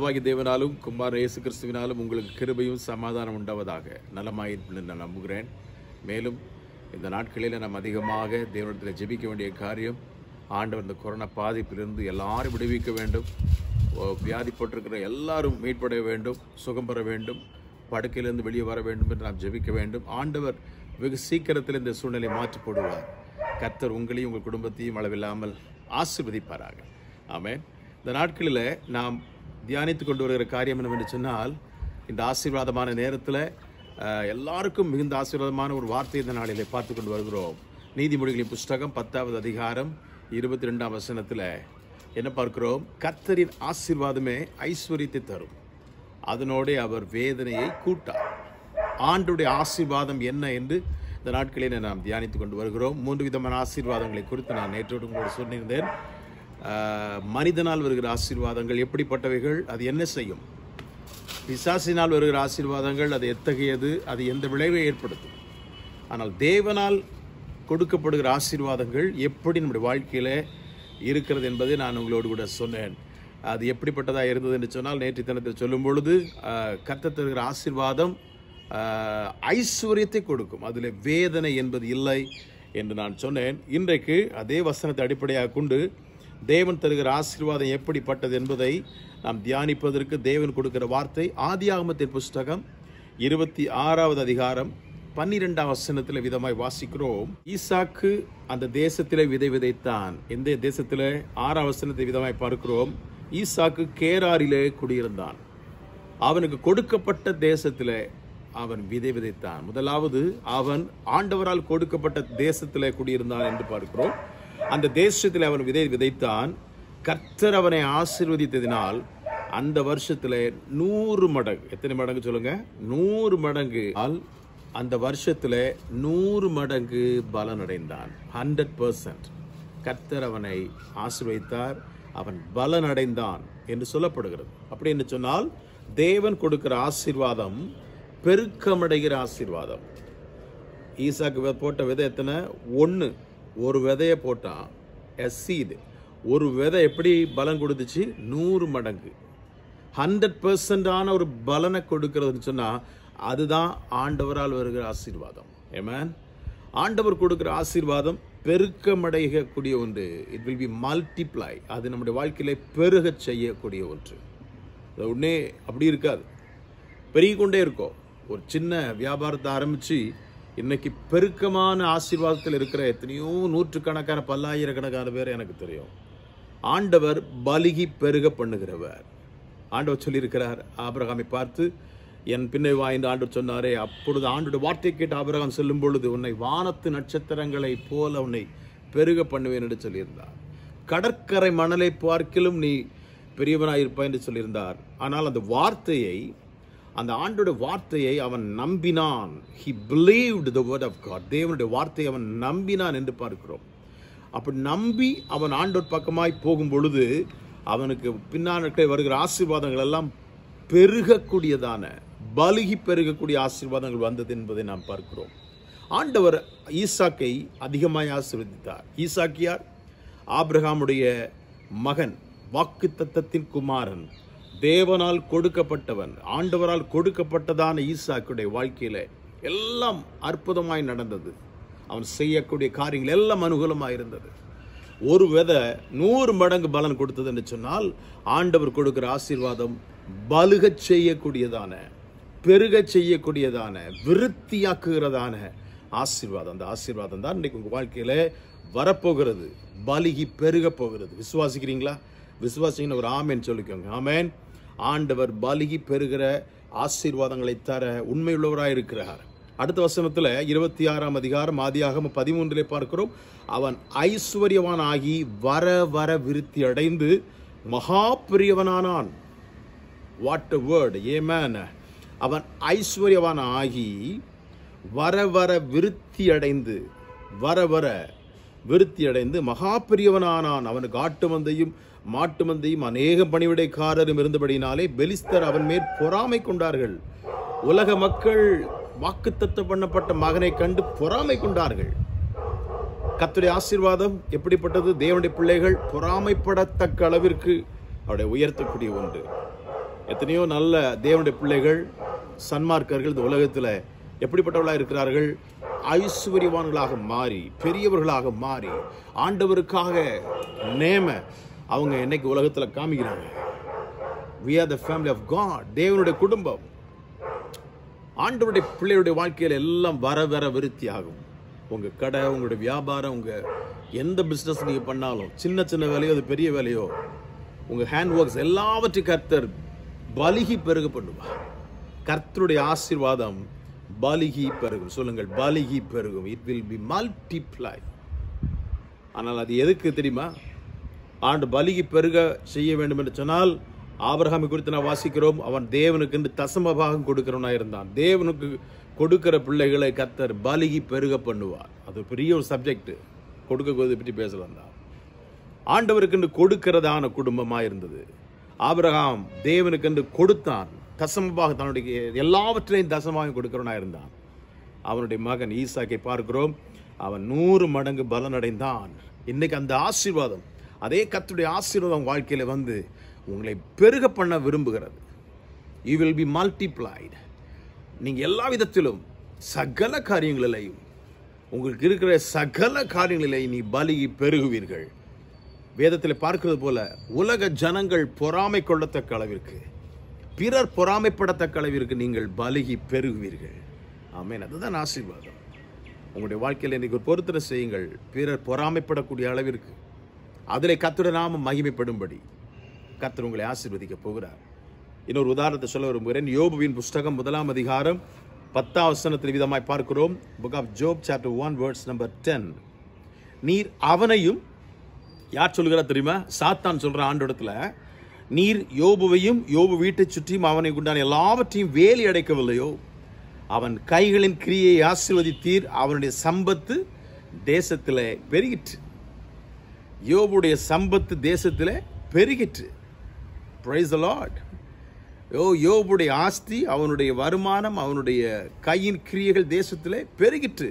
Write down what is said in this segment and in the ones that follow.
பிதாவாகி தேவனாலும் குமார இயேசு கிறிஸ்துவினாலும் உங்களுக்கு கிருபையும் சமாதானம் உண்டாவதாக நலமாயிருக்கும் என்று நான் நம்புகிறேன் மேலும் இந்த நாட்களில் நாம் அதிகமாக தேவனிடத்தில் ஜெபிக்க வேண்டிய காரியம் ஆண்டவர் இந்த கொரோனா பாதிப்பிலிருந்து எல்லாரும் விடுவிக்க வேண்டும் ஓ, வியாதிப்பட்டிருக்கிற எல்லாரும் மீட்படைய வேண்டும் சுகம் பெற வேண்டும் படுக்கையிலிருந்து வெளியே வர வேண்டும் என்று நாம் ஜெபிக்க வேண்டும் ஆண்டவர் வெகு சீக்கிரத்தில் இந்த சூழ்நிலை மாற்றி போடுவார் கர்த்தர் உங்களையும் உங்கள் குடும்பத்தையும் அளவில்லாமல் ஆசீர்வதிப்பாராக ஆமென் இந்த நாட்களில் நாம் தியானித்து கொண்டு வருகிற காரியம் என்னவென்று சொன்னால் இந்த ஆசீர்வாதமான நேரத்தில் அஹ், எல்லாருக்கும் மிகுந்த ஆசீர்வாதமான ஒரு வார்த்தை இந்த நாளிலே பார்த்து கொண்டு வருகிறோம் நீதிமொழிகளின் புஸ்தகம் பத்தாவது அதிகாரம் இருபத்தி ரெண்டாம் வசனத்தில் என்ன பார்க்கிறோம் கர்த்தரின் ஆசீர்வாதமே ஐஸ்வர்யத்தை தரும் அதனோடே அவர் வேதனையை கூட்டார் ஆண்டுடைய ஆசீர்வாதம் என்ன என்று இந்த நாட்களில் நாம் தியானித்துக் கொண்டு வருகிறோம் மூன்று விதமான ஆசீர்வாதங்களை குறித்து நான் நேற்றோடு உங்களோடு சொல்லியிருந்தேன் ஆஹ், மனிதனால் வருகிற ஆசீர்வாதங்கள் எப்படிப்பட்டவைகள் அது என்ன செய்யும் பிசாசினால் வருகிற ஆசீர்வாதங்கள் அது எத்தகையது அது எந்த விளைவை ஏற்படுத்தும் ஆனால் தேவனால் கொடுக்கப்படுகிற ஆசீர்வாதங்கள் எப்படி நம்முடைய வாழ்க்கையில் இருக்கிறது என்பதை நான் உங்களோடு கூட சொன்னேன் அது எப்படிப்பட்டதாக இருந்தது என்று சொன்னால் நேற்று தினத்தில் சொல்லும் பொழுது ஆஹ், கர்த்தர் தருகிற ஆசீர்வாதம் ஆஹ், ஐஸ்வர்யத்தை கொடுக்கும் அதில் வேதனை என்பது இல்லை என்று நான் சொன்னேன் இன்றைக்கு அதே வசனத்தை அடிப்படையாக கொண்டு தேவன் தருகிற ஆசீர்வாதம் எப்படிப்பட்டது என்பதை நாம் தியானிப்பதற்கு தேவன் கொடுக்கிற வார்த்தை ஆதியாகமத்தின் புஸ்தகம் இருபத்தி ஆறாவது அதிகாரம் பன்னிரெண்டாம் வசனத்தில் விதமாய் வாசிக்கிறோம் ஈசாக்கு அந்த தேசத்திலே விதை விதைத்தான் எந்த தேசத்திலே ஆறாம் வசனத்தை விதமாய் பார்க்கிறோம் ஈசாக்கு கேராரிலே குடியிருந்தான் அவனுக்கு கொடுக்கப்பட்ட தேசத்திலே அவன் விதை விதைத்தான் முதலாவது அவன் ஆண்டவரால் கொடுக்கப்பட்ட தேசத்திலே குடியிருந்தான் என்று பார்க்கிறோம் அந்த தேசத்திலே அவன் விதை விதைத்தான் கர்த்தர் அவனை ஆசீர்வதித்ததினால் அந்த வருஷத்திலே நூறு மடங்கு எத்தனை மடங்கு சொல்லுங்க நூறு மடங்கு ஆல் அந்த வருஷத்திலே நூறு மடங்கு பலனடைந்தான் ஹண்ட்ரட் பர்சன்ட் கர்த்தர் அவனை ஆசீர்வதித்தார் அவன் பலனடைந்தான் என்று சொல்லப்படுகிறது அப்படி என்று சொன்னால் தேவன் கொடுக்கிற ஆசீர்வாதம் பெருக்கமடைகிற ஆசீர்வாதம் ஈசாக்கு விதை போட்ட விதை எத்தனை ஒன்று ஒரு விதையை போட்டான் எஸ் சீடு ஒரு விதை எப்படி பலன் கொடுத்துச்சு நூறு மடங்கு ஹண்ட்ரட் பர்சன்டான ஒரு பலனை கொடுக்கறதுன்னு சொன்னால் அதுதான் ஆண்டவரால் வருகிற ஆசீர்வாதம் ஏமேன் ஆண்டவர் கொடுக்கிற ஆசீர்வாதம் பெருக்கமடையக்கூடிய ஒன்று இட் வில் பி மல்டிப்ளை அது நம்முடைய வாழ்க்கையில பெருகச் செய்யக்கூடிய ஒன்று அது உடனே அப்படி இருக்காது பெருகிக்கொண்டே இருக்கும் ஒரு சின்ன வியாபாரத்தை ஆரம்பித்து இன்னைக்கு பெருக்கமான ஆசீர்வாதத்தில் இருக்கிற எத்தனையோ நூற்றுக்கணக்கான பல்லாயிரக்கணக்கான பேர் எனக்கு தெரியும் ஆண்டவர் பலிகி பெருக பண்ணுகிறவர் ஆண்டவர் சொல்லியிருக்கிறார் ஆபிரகாமை பார்த்து என் பின்னை வாய்ந்த ஆண்டவர் சொன்னாரே அப்பொழுது ஆண்டோட வார்த்தை கேட்டு ஆபிரகாம் செல்லும் பொழுது உன்னை வானத்து நட்சத்திரங்களைப் போல உன்னை பெருக பண்ணுவேன் என்று சொல்லியிருந்தார் கடற்கரை மணலை பார்க்கிலும் நீ பெரியவனாயிருப்பாய் என்று சொல்லியிருந்தார் ஆனால் அந்த வார்த்தையை அந்த ஆண்டோட வார்த்தையை அவன் நம்பினான் he believed the word of God தேவனுடைய வார்த்தையை அவன் நம்பினான் என்று பார்க்கிறோம் அப்படி நம்பி அவன் ஆண்டோர் பக்கமாய் போகும் பொழுது அவனுக்கு பின்னாட்களை வருகிற ஆசீர்வாதங்கள் எல்லாம் பெருகக்கூடியதான பலுகி பெருகக்கூடிய ஆசீர்வாதங்கள் வந்தது என்பதை நாம் பார்க்கிறோம் ஆண்டவர் ஈசாக்கை அதிகமாய் ஆசீர்வதித்தார் ஈசாக்கியார் ஆபிரகாமுடைய மகன் வாக்கு தத்தத்தின் குமாரன் தேவனால் கொடுக்கப்பட்டவன் ஆண்டவரால் கொடுக்கப்பட்டதான ஈசாக்குடைய வாழ்க்கையில எல்லாம் அற்புதமாய் நடந்தது அவன் செய்யக்கூடிய காரியங்கள் எல்லாம் அனுகூலமாக இருந்தது ஒரு விதை நூறு மடங்கு பலன் கொடுத்தது என்று சொன்னால் ஆண்டவர் கொடுக்கிற ஆசீர்வாதம் பலுகச் செய்யக்கூடியதான பெருகச் செய்யக்கூடியதான விருத்தியாக்குகிறதான ஆசீர்வாதம் அந்த ஆசீர்வாதம் தான் இன்னைக்கு உங்கள் வாழ்க்கையில வரப்போகிறது பலிகி பெருக போகிறது விசுவாசிக்கிறீங்களா விசுவாசிங்கன்னு ஒரு ஆமேன் சொல்லிக்கோங்க ஆமேன் ஆண்டவர் பலிகி பெறுகிற ஆசீர்வாதங்களை தர உண்மையுள்ளவராய் இருக்கிறார் அடுத்த வசனத்துல இருபத்தி ஆறாம் அதிகாரம் ஆதியாகம பதிமூன்றிலே பார்க்கிறோம் அவன் ஐஸ்வர்யவான் ஆகி வர வர விருத்தி அடைந்து மகா பெரியவனானான் வாட் வேர்ட் ஏமேன் அவன் ஐஸ்வர்யவான் ஆகி வர வர விருத்தி அடைந்து வர வர விருத்தி அடைந்து மகா பெரியவனானான் அவனுக்கு ஆட்டு மந்தையும் மாட்டு மந்தையும் அநேக பணிவிடைக்காரரும் இருந்தபடினாலே பெலிஸ்தர் அவன் மேல் பொறாமை கொண்டார்கள் உலக மக்கள் வாக்குத்தத்தம் பண்ணப்பட்ட மகனை கண்டு பொறாமை கொண்டார்கள் கர்த்தருடைய ஆசீர்வாதம் எப்படிப்பட்டது தேவனுடைய பிள்ளைகள் பொறாமைப்படத்தக்க அளவிற்கு அவருடைய உயர்த்தக்கூடிய ஒன்று எத்தனையோ நல்ல தேவனுடைய பிள்ளைகள் சன்மார்க்கர்கள் இந்த உலகத்தில் எப்படிப்பட்டவர்களாக இருக்கிறார்கள் ஐஸ்வர்யவான்களாக மாறி பெரியவர்களாக மாறி ஆண்டவருக்காக நேம அவங்க என்னைக்கு உலகத்தில் காமிக்கிறாங்க we are the family of god தேவனுடைய குடும்பம் ஆண்டவருடைய பிள்ளைகளுடைய வாழ்க்கையில் எல்லாம் வர வர விருத்தியாகும் உங்க கடை உங்களுடைய வியாபாரம் உங்க எந்த பிசினஸ் நீங்க பண்ணாலும் சின்ன சின்ன வேலையோ அது பெரிய வேலையோ உங்க ஹேண்ட் ஒர்க்ஸ் எல்லாவற்றையும் கர்த்தர் பலிகி பெருக பண்ணுவார் கர்த்தருடைய ஆசீர்வாதம் பலிகி பெருகும் சொல்லுங்கள் பலிகி பெருகும் இட் வில் பி மல்டிப்ளை ஆனால் அது எதுக்கு தெரியுமா ஆண்டு பலிகி பெருக செய்ய வேண்டும் என்று சொன்னால் ஆபிரகாமை குறித்து நான் வாசிக்கிறோம் அவன் தேவனுக்கு என்று தசம பாகம் கொடுக்கிறவனா இருந்தான் தேவனுக்கு கொடுக்கிற பிள்ளைகளை கத்தர் பலிகி பெருக பண்ணுவார் அது ஒரு பெரிய ஒரு சப்ஜெக்ட் கொடுக்க பற்றி பேசலாம் தான் ஆண்டவருக்கென்று கொடுக்கிறதான குடும்பமாக இருந்தது ஆபிரகாம் தேவனுக்கென்று கொடுத்தான் தசமபாக தன்னுடைய எல்லாவற்றையும் தசமாக கொடுக்கிறவனா இருந்தான் அவனுடைய மகன் ஈசாக்கை பார்க்கிறோம் அவன் நூறு மடங்கு பலனடைந்தான் இன்னைக்கு அந்த ஆசீர்வாதம் அதே கத்துடைய ஆசீர்வாதம் வாழ்க்கையில வந்து உங்களை பெருக பண்ண விரும்புகிறது யூ வில் பி மல்டிப்ளைடு நீங்க எல்லா விதத்திலும் சகல காரியங்களிலையும் உங்களுக்கு இருக்கிற சகல காரியங்களிலே நீ பலிகி பெருகுவீர்கள் வேதத்தில் பார்க்கிறது போல உலக ஜனங்கள் பொறாமை கொள்ளத்தக்க அளவிற்கு பிறர் பொறாமைப்படத்தக்க அளவிற்கு நீங்கள் பலிகி பெருகுவீர்கள் ஆமென் அதுதான் ஆசீர்வாதம் உங்களுடைய வாழ்க்கையில் இன்னைக்கு ஒரு பொருத்தனை செய்யுங்கள் பிறர் பொறாமைப்படக்கூடிய அளவிற்கு அதிலே கத்துடைய நாம மகிமைப்படும்படி கர்த்தர் உங்களை ஆசீர்வதிக்க போகிறார் இன்னொரு உதாரணத்தை சொல்ல விரும்புகிறேன் யோபுவின் புஸ்தகம் முதலாம் அதிகாரம் பத்தாம் வசனத்தில் விதமாய் பார்க்கிறோம் book of Job chapter one words number ten நீர் அவனையும் யார் சொல்லுகிறா தெரியுமா சாத்தான் சொல்ற ஆண்டோடத்துல நீர் யோபுவையும் யோபு வீட்டை சுற்றியும் அவனை உண்டான எல்லாவற்றையும் வேலி அடைக்கவில்லையோ அவன் கைகளின் கிரியை ஆசீர்வதித்தீர் அவனுடைய சம்பத்து தேசத்திலே பெருகிற்று யோபுடைய சம்பத்து தேசத்திலே பெருகிற்று பிரைஸ் த லார்ட் யோ யோபுடைய ஆஸ்தி அவனுடைய வருமானம் அவனுடைய கையின் கிரியைகள் தேசத்திலே பெருகிற்று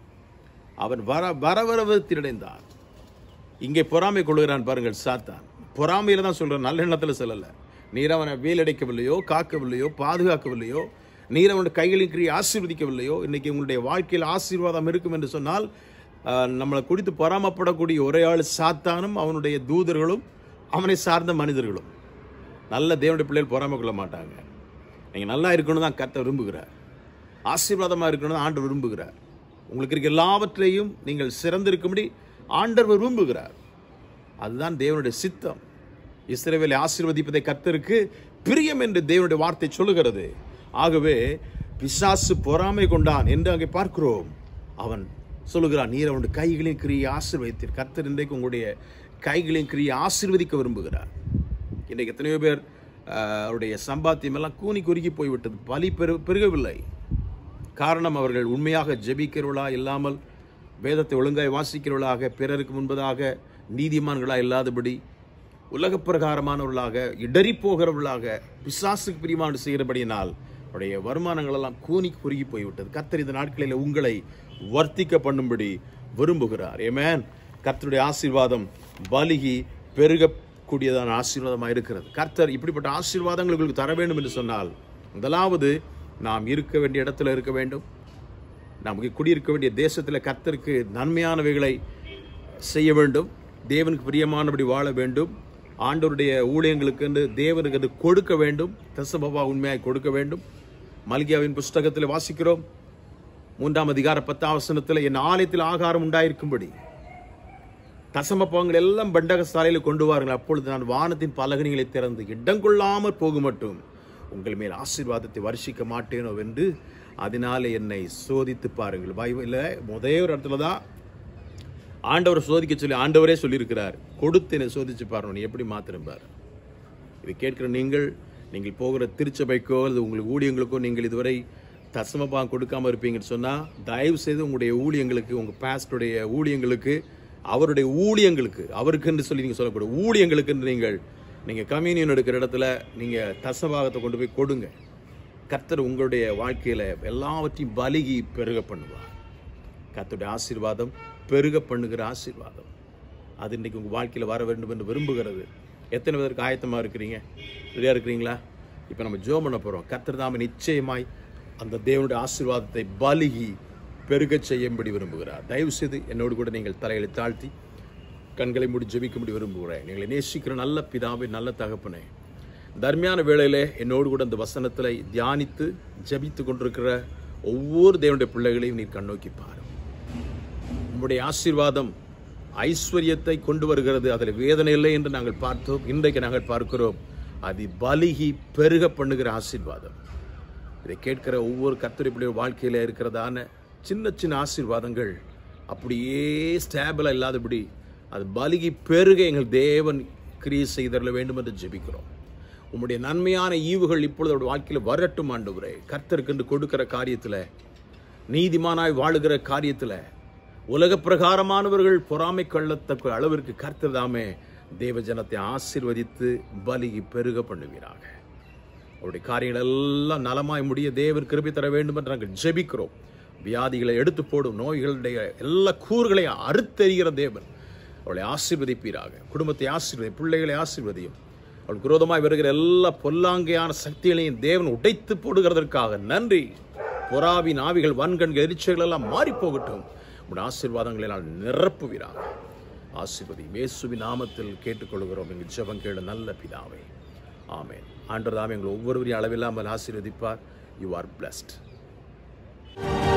அவன் வர வரவரவத்தினடைந்தான் இங்கே பொறாமை கொள்கிறான் பாருங்கள் சாத்தான் பொறாமையில தான் சொல்றேன் நல்ல எண்ணத்தில் சொல்லல நீர் அவனை வேலடைக்கவில்லையோ காக்கவில்லையோ பாதுகாக்கவில்லையோ நீர் அவனுடைய கைகளின் கிரியை ஆசீர்வதிக்கவில்லையோ இன்னைக்கு உங்களுடைய வாழ்க்கையில் ஆசீர்வாதம் இருக்கும் என்று சொன்னால் ஆஹ், நம்மளை குறித்து பொறாமப்படக்கூடிய ஒரே ஆள் சாத்தானும் அவனுடைய தூதர்களும் அவனை சார்ந்த மனிதர்களும் நல்ல தேவனுடைய பிள்ளைகள் பொறாமை கொள்ள மாட்டாங்க நீங்கள் நல்லா இருக்கணும் தான் கர்த்தர் விரும்புகிறார் ஆசீர்வாதமாக இருக்கணும் தான் ஆண்டவர் விரும்புகிறார் உங்களுக்கு இருக்க எல்லாவற்றையும் நீங்கள் சிறந்திருக்கும்படி ஆண்டவர் விரும்புகிறார் அதுதான் தேவனுடைய சித்தம் இஸ்ரவேலை ஆசீர்வதிப்பதை கர்த்தருக்கு பிரியம் என்று தேவனுடைய வார்த்தை சொல்லுகிறது ஆகவே பிசாசு பொறாமை கொண்டான் என்று அங்கே பார்க்கிறோம் அவன் சொல்லுகிறான் நீர் அவனுடைய கைகளின் கிரியை ஆசீர்வதித்தீர் கர்த்தர் இன்றைக்கு உங்களுடைய கைகளின் கிரியை ஆசீர்வதிக்க விரும்புகிறார் இன்றைக்கு எத்தனையோ பேர் ஆஹ், அவருடைய சம்பாத்தியம் எல்லாம் கூனி குறுகி போய்விட்டது பலி பெரு பெருகவில்லை காரணம் அவர்கள் உண்மையாக ஜெபிக்கிறவர்களா இல்லாமல் வேதத்தை ஒழுங்காய் வாசிக்கிறவர்களாக பிறருக்கு முன்பதாக நீதிமான்களா இல்லாதபடி உலக பிரகாரமானவர்களாக இடறி போகிறவர்களாக பிசாசுக்கு பிரிமாண்டு செய்கிறபடியினால் அவருடைய வருமானங்கள் எல்லாம் கூனி குறுகி போய்விட்டது கர்த்தர் இந்த நாட்களில் உங்களை வர்த்திக்க பண்ணும்படி விரும்புகிறார் ஏமேன் கர்த்தருடைய ஆசீர்வாதம் பலிகி பெருகக்கூடியதான ஆசீர்வாதமாக இருக்கிறது கர்த்தர் இப்படிப்பட்ட ஆசீர்வாதங்கள் உங்களுக்கு தர வேண்டும் என்று சொன்னால் முதலாவது நாம் இருக்க வேண்டிய இடத்துல இருக்க வேண்டும் நமக்கு குடியிருக்க வேண்டிய தேசத்தில் கர்த்தருக்கு நன்மையானவைகளை செய்ய வேண்டும் தேவனுக்கு பிரியமானபடி வாழ வேண்டும் ஆண்டவருடைய ஊழியங்களுக்கு என்று தேவனுக்கு என்று கொடுக்க வேண்டும் தசபபா உண்மையாய் கொடுக்க வேண்டும் மல்கியாவின் புஸ்தகத்தில் வாசிக்கிறோம் மூன்றாம் அதிகார பத்தாம் வசனத்தில் என் ஆலயத்தில் ஆகாரம் உண்டாயிருக்கும்படி தசமப்பங்கள் எல்லாம் பண்டக சாலையில் கொண்டு வாருங்கள் அப்பொழுது நான் வானத்தின் பலகணிகளை திறந்து இடம் கொள்ளாமற் போக மட்டும் உங்கள் மேல் ஆசீர்வாதத்தை வருஷிக்க மாட்டேனோ என்று அதனாலே என்னை சோதித்து பாருங்கள் பைபிளில் முதே ஒரு இடத்துல தான் ஆண்டவர் சோதிக்க சொல்லி ஆண்டவரே சொல்லியிருக்கிறார் கொடுத்து என்னை சோதிச்சு பாருங்க நீ எப்படி மாத்திரம் பாரு இதை கேட்கிற நீங்கள் நீங்கள் போகிற திருச்சபைக்கோ அல்லது உங்கள் ஊழியங்களுக்கோ நீங்கள் இதுவரை தசமபாகம் கொடுக்காம இருப்பீங்கன்னு சொன்னால் தயவு செய்து உங்களுடைய ஊழியங்களுக்கு உங்கள் பாஸ்டருடைய ஊழியங்களுக்கு அவருடைய ஊழியங்களுக்கு அவருக்குன்னு சொல்லி நீங்கள் சொல்லக்கூடாது ஊழியங்களுக்குன்னு நீங்கள் நீங்கள் கம்யூனியன் எடுக்கிற இடத்துல நீங்கள் தசபாகத்தை கொண்டு போய் கொடுங்க கர்த்தர் உங்களுடைய வாழ்க்கையில் எல்லாவற்றையும் பலிகி பெருக பண்ணுவார் கர்த்தருடைய ஆசீர்வாதம் பெருக பண்ணுகிற ஆசீர்வாதம் அது இன்னைக்கு உங்கள் வாழ்க்கையில் வர வேண்டும் என்று விரும்புகிறது எத்தனை பேருக்கு ஆயத்தமாக இருக்கிறீங்க ரெடியாக இருக்கிறீங்களா இப்போ நம்ம ஜோம் பண்ண போகிறோம் கர்த்தர் தாமே நிச்சயமாய் அந்த தேவனுடைய ஆசீர்வாதத்தை பலுகி பெருகச் செய்யும்படி விரும்புகிறார் தயவு செய்து என்னோடு கூட நீங்கள் தலைகளை தாழ்த்தி கண்களை மூடி ஜெபிக்கும்படி விரும்புகிறேன் நீங்களை நேசிக்கிற நல்ல பிதாவே நல்ல தகப்பனே தர்மியான வேளையிலே என்னோடு கூட அந்த வசனத்தில் தியானித்து ஜெபித்து கொண்டிருக்கிற ஒவ்வொரு தேவனுடைய பிள்ளைகளையும் நீர் கண்ணோக்கி பாரும் உம்முடைய ஆசீர்வாதம் ஐஸ்வர்யத்தை கொண்டு வருகிறது அதில் வேதனை இல்லை என்று நாங்கள் பார்த்தோம் இன்றைக்கு நாங்கள் பார்க்கிறோம் அது பலிகி பெருக பண்ணுகிற ஆசீர்வாதம் இதை கேட்கிற ஒவ்வொரு கத்திரிப்புடைய வாழ்க்கையில் இருக்கிறதான சின்ன சின்ன ஆசீர்வாதங்கள் அப்படியே ஸ்டேபிளாக இல்லாதபடி அது பலிகி பெருக எங்கள் தேவன் கிரியை செய்தரல வேண்டும் என்று ஜெபிக்கிறோம் உம்முடைய நன்மையான ஈவுகள் இப்பொழுது அவருடைய வாழ்க்கையில் வரட்டும் ஆண்டவரே கர்த்தருக்கு என்று கொடுக்கிற காரியத்தில் நீதிமானாய் வாழுகிற காரியத்தில் உலக பிரகாரமானவர்கள் பொறாமை கொள்ளத்தக்க அளவிற்கு கர்த்தர் தாமே தேவ ஜனத்தை ஆசீர்வதித்து பலிகி பெருக பண்ணுவீராக அவருடைய காரியங்கள் எல்லாம் நலமாய் முடிய தேவன் கிருபை தர வேண்டும் என்று நாங்கள் ஜெபிக்கிறோம் வியாதிகளை எடுத்து போடும் நோய்களுடைய எல்லா கூறுகளையும் அறுத்தெறிகிற தேவன் அவளை ஆசீர்வதிப்பீராக குடும்பத்தை ஆசீர்வதி பிள்ளைகளை ஆசீர்வதியும் அவள் விரோதமாய் வருகிற எல்லா பொல்லாங்கையான சக்திகளையும் தேவன் உடைத்து போடுகிறதற்காக நன்றி பொறாவின் ஆவிகள் வன்கண்கள் எரிச்சைகள் எல்லாம் மாறி போகட்டும் உடைய ஆசீர்வாதங்களினால் நிரப்புவீராக ஆசீர்வதி இயேசுவின் நாமத்தில் கேட்டுக்கொள்கிறோம் எங்கள் ஜெபம் கேளு நல்ல பிதாவே ஆமென் ஆண்டவர் தாமே எங்கள் ஒவ்வொருவரையும் அளவில்லாமல் ஆசீர்வதிப்பார் யூ ஆர் பிளஸ்ட்